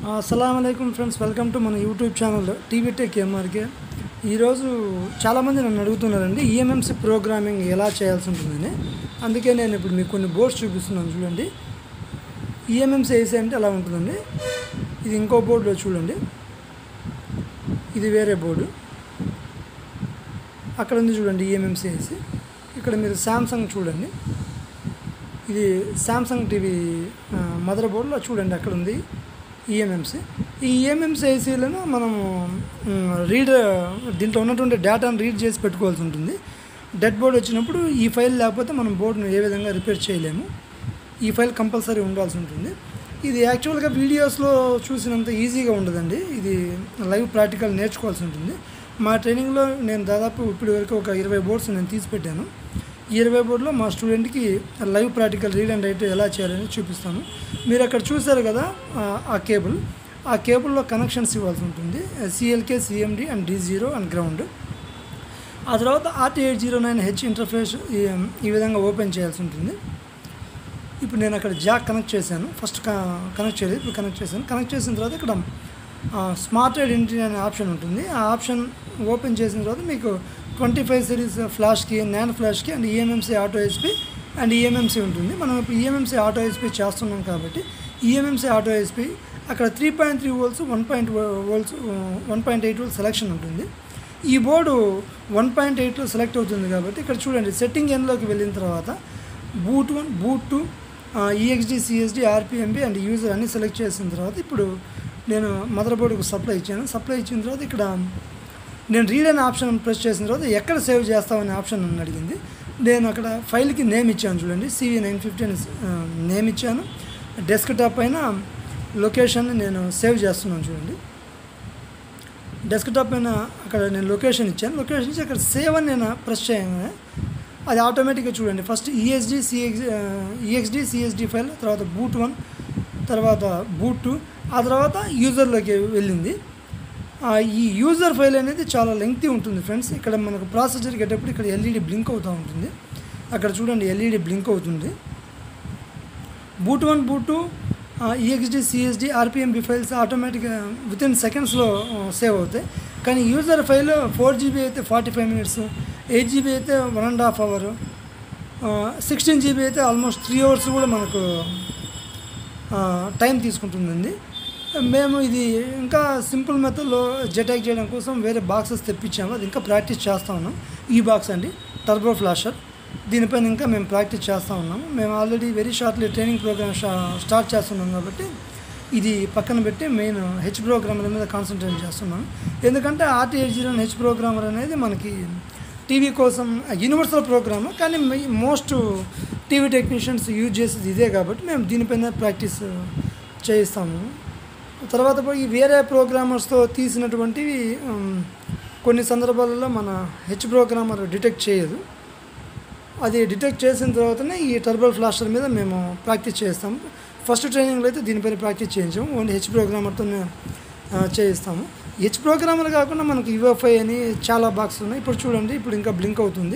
అస్సలం అయికం friends welcome to మన YouTube channel TV tech MRK ఈరోజు చాలామంది నన్ను అడుగుతున్నారండి ఈఎంఎంసీ ప్రోగ్రామింగ్ ఎలా చేయాల్సి ఉంటుందని అందుకే నేను ఇప్పుడు మీకు కొన్ని బోర్డ్స్ చూపిస్తున్నాను చూడండి ఈఎంఎంసీ ఏసీ అంటే అలా ఉంటుందండి ఇది ఇంకో బోర్డులో చూడండి ఇది వేరే బోర్డు అక్కడ ఉంది చూడండి ఈఎంఎంసీ ఏసీ ఇక్కడ మీరు శాంసంగ్ చూడండి ఇది శాంసంగ్ టీవీ మదర్ బోర్డులో చూడండి అక్కడ ఉంది ఈఎంఎంసీ ఈ ఈఎంఎంసీ ఏసీలను మనం రీడ్ దీంట్లో ఉన్నటువంటి డేటాను రీడ్ చేసి పెట్టుకోవాల్సి ఉంటుంది డెడ్ బోర్డ్ వచ్చినప్పుడు ఈ ఫైల్ లేకపోతే మనం బోర్డును ఏ విధంగా రిపేర్ చేయలేము ఈ ఫైల్ కంపల్సరీ ఉండాల్సి ఉంటుంది ఇది యాక్చువల్గా వీడియోస్లో చూసినంత ఈజీగా ఉండదండి ఇది లైవ్ ప్రాక్టికల్ నేర్చుకోవాల్సి ఉంటుంది మా ట్రైనింగ్లో నేను దాదాపు ఇప్పటి వరకు ఒక ఇరవై బోర్డ్స్ నేను తీసి పెట్టాను ఈ ఇరవై బోర్డులో మా స్టూడెంట్కి live practical read and write ఎలా చేయాలని చూపిస్తాను మీరు అక్కడ చూసారు కదా ఆ- ఆ కేబుల్ ఆ కేబుల్లో కనెక్షన్స్ ఇవ్వాల్సి ఉంటుంది CLK CMD and D zero and ground ఆ తర్వాత RT eight zero nine H interface ఈ- ఈ విధంగా ఓపెన్ చేయాల్సి ఉంటుంది ఇప్పుడు నేను అక్కడ జాక్ కనెక్ట్ చేశాను ఫస్ట్ కనెక్ట్ చేయలేదు ఇప్పుడు కనెక్ట్ చేశాను కనెక్ట్ చేసిన తర్వాత ఇక్కడ స్మార్ట్ ఐడెంటిటీ అనే ఆప్షన్ ఉంటుంది ఆ ఆప్షన్ ఓపెన్ చేసిన తర్వాత మీకు ట్వంటీ ఫైవ్ సిరీస్ ఫ్లాష్కి నాన్ ఫ్లాష్కి and eMMC auto SP and eMMC ఉంటుంది మనం ఇప్పుడు ఈఎంఎంసీ ఆటో ఎస్పీ చేస్తున్నాం కాబట్టి ఈఎంఎంసీ ఆటో ఎస్పీ అక్కడ three point three volts one point volts one point eight volts selection ఉంటుంది ఈ బోర్డు వన్ పాయింట్ ఎయిట్లో సెలెక్ట్ అవుతుంది కాబట్టి ఇక్కడ చూడండి సెట్టింగ్ ఎన్లోకి వెళ్ళిన తర్వాత boot one boot two EXD CSD RPMB and user అన్ని సెలెక్ట్ చేసిన తర్వాత ఇప్పుడు నేను మదర్ బోర్డుకు సప్లై ఇచ్చాను సప్లై ఇచ్చిన తర్వాత ఇక్కడ నేను రీడ్ అనే ఆప్షన్ ప్రెస్ చేసిన తర్వాత ఎక్కడ సేవ్ చేస్తామనే ఆప్షన్ నన్ను అడిగింది నేను అక్కడ ఫైల్కి నేమ్ ఇచ్చాను చూడండి సివి నైన్ ఫిఫ్టీ అని నేమ్ ఇచ్చాను డెస్క్టాప్ పైన లొకేషన్ నేను సేవ్ చేస్తున్నాను చూడండి డెస్క్టాప్ పైన అక్కడ నేను లొకేషన్ ఇచ్చాను లొకేషన్ ఇచ్చి అక్కడ సేవ్ అని నేను ప్రెస్ చేయగానే అది ఆటోమేటిక్గా చూడండి first ESD CX EXD CSD file తర్వాత బూట్ వన్ తర్వాత బూట్ టూ ఆ తర్వాత యూజర్లోకి వెళ్ళింది ఆ, ఈ యూజర్ ఫైల్ అనేది చాలా లెంగ్తీ ఉంటుంది ఫ్రెండ్స్ ఇక్కడ మనకు ప్రాసెస్ జరిగేటప్పుడు ఇక్కడ ఎల్ఈడి బ్లింక్ అవుతూ ఉంటుంది అక్కడ చూడండి ఎల్ఈడి బ్లింక్ అవుతుంది boot one boot two EXD CSD RPMB files ఆటోమేటిక్గా విత్ ఇన్ సెకండ్స్లో సేవ్ అవుతాయి కానీ యూజర్ ఫైల్ ఫోర్ జీబీ అయితే forty five minutes eight GB అయితే one and half hour sixteen GB అయితే ఆల్మోస్ట్ త్రీ అవర్స్ కూడా మనకు టైం తీసుకుంటుందండి మేము ఇది ఇంకా సింపుల్ మెథడ్లో జెటాక్ చేయడం కోసం వేరే బాక్సెస్ తెప్పించాము అది ఇంకా ప్రాక్టీస్ చేస్తూ ఉన్నాం ఈ బాక్స్ అండి టర్బో ఫ్లాషర్ దీనిపైన ఇంకా మేము ప్రాక్టీస్ చేస్తూ ఉన్నాము మేము already very shortly training program start చేస్తున్నాం కాబట్టి ఇది పక్కన పెట్టి మెయిన్ హెచ్ ప్రోగ్రామర్ మీద కాన్సన్ట్రేట్ చేస్తున్నాం ఎందుకంటే RT eight zero H programmer అనేది మనకి టీవీ కోసం యూనివర్సల్ ప్రోగ్రామ్ కానీ మోస్ట్ టీవీ టెక్నీషియన్స్ యూజ్ చేసేది ఇదే కాబట్టి మేము దీనిపైన ప్రాక్టీస్ చేయిస్తాము తర్వాత పోయి వేరే ప్రోగ్రామర్స్తో తీసినటువంటివి ఉమ్, కొన్ని సందర్భాలలో మన హెచ్ ప్రోగ్రామర్ డిటెక్ట్ చేయదు అది డిటెక్ట్ చేసిన తర్వాతనే ఈ టర్బల్ ఫ్లాషర్ మీద మేము ప్రాక్టీస్ చేస్తాము ఫస్ట్ ట్రైనింగ్లో అయితే దీనిపైన ప్రాక్టీస్ చేయించాము ఓన్లీ హెచ్ ప్రోగ్రామర్తోనే ఆ, చేయిస్తాము హెచ్ ప్రోగ్రామర్ కాకుండా మనకు యుఎఫ్ఐ అని చాలా బాక్స్ ఉన్నాయి ఇప్పుడు చూడండి ఇప్పుడు ఇంకా బ్లింక్ అవుతుంది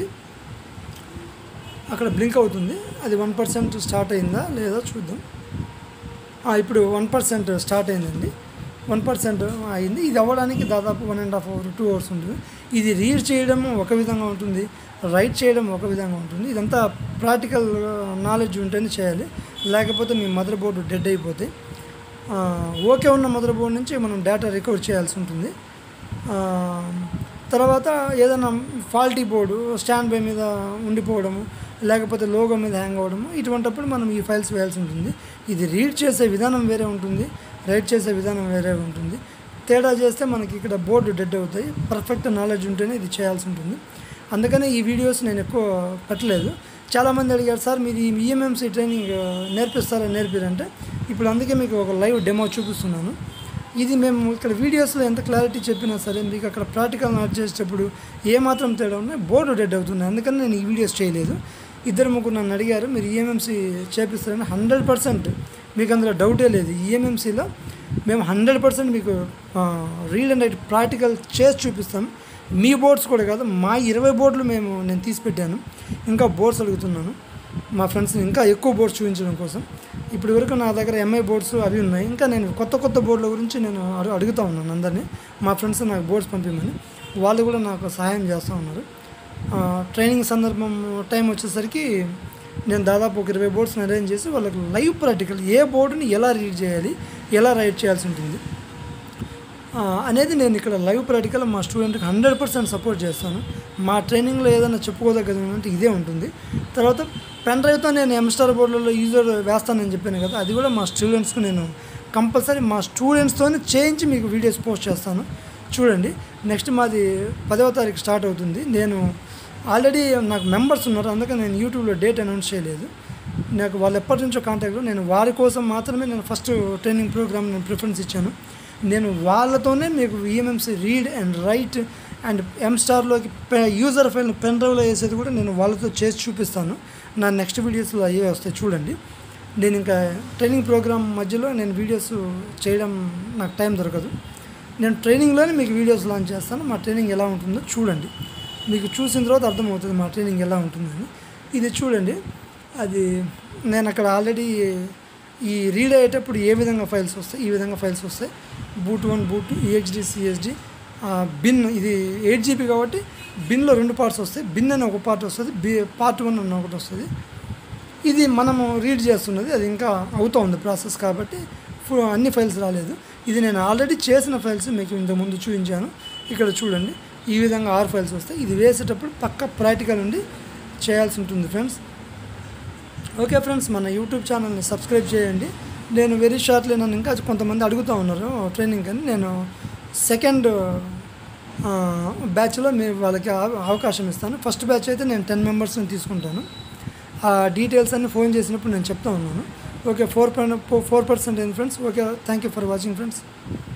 అక్కడ బ్లింక్ అవుతుంది అది వన్ పర్సెంట్ స్టార్ట్ అయిందా లేదా చూద్దాం ఆ, ఇప్పుడు వన్ పర్సెంట్ స్టార్ట్ అయిందండి వన్ పర్సెంట్ అయింది ఇది అవ్వడానికి దాదాపు one and half hour two hours ఉంటుంది ఇది రీడ్ చేయడం ఒక విధంగా ఉంటుంది రైట్ చేయడం ఒక విధంగా ఉంటుంది ఇదంతా ప్రాక్టికల్ నాలెడ్జ్ ఉంటేనే చేయాలి లేకపోతే మీ మదర్ బోర్డు డెడ్ అయిపోతే ఆ, ఓకే ఉన్న మదర్ బోర్డు నుంచి మనం డేటా రికవర్ చేయాల్సి ఉంటుంది ఆ, తర్వాత ఏదైనా ఫాల్టీ బోర్డు స్టాండ్ బై మీద ఉండిపోవడము లేకపోతే లోగో మీద హ్యాంగ్ అవ్వడము ఇటువంటప్పుడు మనం ఈ ఫైల్స్ వేయాల్సి ఉంటుంది ఇది రీడ్ చేసే విధానం వేరే ఉంటుంది రైట్ చేసే విధానం వేరే ఉంటుంది తేడా చేస్తే మనకి ఇక్కడ బోర్డు డెడ్ అవుతాయి పర్ఫెక్ట్ నాలెడ్జ్ ఉంటేనే ఇది చేయాల్సి ఉంటుంది అందుకనే ఈ వీడియోస్ నేను ఎక్కువ పెట్టలేదు చాలామంది అడిగారు సార్ మీరు ఈ ఈఎంఎంసీ ట్రైనింగ్ నేర్పిస్తారా నేర్పిరంటే ఇప్పుడు అందుకే మీకు ఒక లైవ్ డెమో చూపిస్తున్నాను ఇది మేము ఇక్కడ వీడియోస్లో ఎంత క్లారిటీ చెప్పినా సరే మీకు అక్కడ ప్రాక్టికల్ నాట్ చేసేటప్పుడు ఏమాత్రం తేడా ఉన్నా బోర్డు డెడ్ అవుతుంది అందుకని నేను ఈ వీడియోస్ చేయలేదు ఇద్దరు ముగ్గురు నన్ను అడిగారు మీరు ఈఎంఎంసీ చేపిస్తారని హండ్రెడ్ పర్సెంట్ మీకు అందులో డౌటే లేదు ఈఎంఎంసీలో మేము హండ్రెడ్ పర్సెంట్ మీకు రీల్ అండ్ రైట్ ప్రాక్టికల్ చేసి చూపిస్తాం మీ బోర్డ్స్ కూడా కాదు మా ఇరవై బోర్డులు మేము నేను తీసి పెట్టాను ఇంకా బోర్డ్స్ అడుగుతున్నాను మా ఫ్రెండ్స్ని ఇంకా ఎక్కువ బోర్డ్స్ చూపించడం కోసం ఇప్పుడు వరకు నా దగ్గర ఎంఐ బోర్డ్స్ అవి ఉన్నాయి ఇంకా నేను కొత్త కొత్త బోర్డుల గురించి నేను అడు అడుగుతూ ఉన్నాను అందరినీ మా ఫ్రెండ్స్ నాకు బోర్డ్స్ పంపించమని వాళ్ళు కూడా నాకు సహాయం చేస్తూ ఉన్నారు ఆ, ట్రైనింగ్ సందర్భం టైం వచ్చేసరికి నేను దాదాపు ఒక ఇరవై బోర్డ్స్ని అరేంజ్ చేసి వాళ్ళకి లైవ్ ప్రాక్టికల్ ఏ బోర్డుని ఎలా రీడ్ చేయాలి ఎలా రైట్ చేయాల్సి ఉంటుంది ఆ, అనేది నేను ఇక్కడ లైవ్ ప్రాక్టికల్ మా స్టూడెంట్కి హండ్రెడ్ పర్సెంట్ సపోర్ట్ చేస్తాను మా ట్రైనింగ్లో ఏదైనా చెప్పుకోదగ్గది అంటే ఇదే ఉంటుంది తర్వాత పెన్ డ్రైవ్తో నేను ఎంస్టార్ బోర్డులలో యూజర్ వేస్తానని చెప్పాను కదా అది కూడా మా స్టూడెంట్స్కి నేను కంపల్సరీ మా స్టూడెంట్స్తోనే చేయించి మీకు వీడియోస్ పోస్ట్ చేస్తాను చూడండి నెక్స్ట్ మాది పదవ తారీఖు స్టార్ట్ అవుతుంది నేను ఆల్రెడీ నాకు మెంబర్స్ ఉన్నారు అందుకని నేను యూట్యూబ్లో డేట్ అనౌన్స్ చేయలేదు నాకు వాళ్ళు ఎప్పటి నుంచో కాంటాక్ట్లో నేను వారి కోసం మాత్రమే నేను ఫస్ట్ ట్రైనింగ్ ప్రోగ్రామ్ నేను ప్రిఫరెన్స్ ఇచ్చాను నేను వాళ్ళతోనే మీకు eMMC read and write and ఎంస్టార్లోకి యూజర్ ఫైల్ పెన్ డ్రైవ్లో వేసేది కూడా నేను వాళ్ళతో చేసి చూపిస్తాను నా నెక్స్ట్ వీడియోస్లో అయ్యే వస్తాయి చూడండి నేను ఇంకా ట్రైనింగ్ ప్రోగ్రామ్ మధ్యలో నేను వీడియోస్ చేయడం నాకు టైం దొరకదు నేను ట్రైనింగ్లోనే మీకు వీడియోస్ లాంచ్ చేస్తాను మా ట్రైనింగ్ ఎలా ఉంటుందో చూడండి మీకు చూసిన తర్వాత అర్థమవుతుంది మా ట్రైనింగ్ ఎలా ఉంటుందని ఇది చూడండి అది నేను అక్కడ ఆల్రెడీ ఈ రీడ్ అయ్యేటప్పుడు ఏ విధంగా ఫైల్స్ వస్తాయి ఈ విధంగా ఫైల్స్ వస్తాయి boot one boot EHD CSD bin ఇది ఎయిట్ జీబీ కాబట్టి బిన్లో రెండు పార్ట్స్ వస్తాయి బిన్ అని ఒక పార్ట్ వస్తుంది బి పార్ట్ వన్ అని ఒకటి వస్తుంది ఇది మనము రీడ్ చేస్తున్నది అది ఇంకా అవుతూ ఉంది ప్రాసెస్ కాబట్టి ఫు- అన్ని ఫైల్స్ రాలేదు ఇది నేను ఆల్రెడీ చేసిన ఫైల్స్ మీకు ఇంతకుముందు చూపించాను ఇక్కడ చూడండి ఈ విధంగా ఆరు ఫైల్స్ వస్తాయి ఇది వేసేటప్పుడు పక్క ప్రాక్టికల్ ఉండి చేయాల్సి ఉంటుంది ఫ్రెండ్స్ ఓకే ఫ్రెండ్స్ మన యూట్యూబ్ ఛానల్ని సబ్స్క్రైబ్ చేయండి నేను వెరీ షార్ట్లీ నన్ను ఇంకా కొంతమంది అడుగుతూ ఉన్నారు ట్రైనింగ్ అని నేను సెకండ్ బ్యాచ్లో మీ వాళ్ళకి అవ- అవకాశం ఇస్తాను ఫస్ట్ బ్యాచ్ అయితే నేను టెన్ మెంబర్స్ని తీసుకుంటాను ఆ డీటెయిల్స్ అన్ని ఫోన్ చేసినప్పుడు నేను చెప్తా ఉన్నాను ఓకే ఫోర్ ఫోర్ పర్సెంట్ ఏంది friends okay thank you for watching friends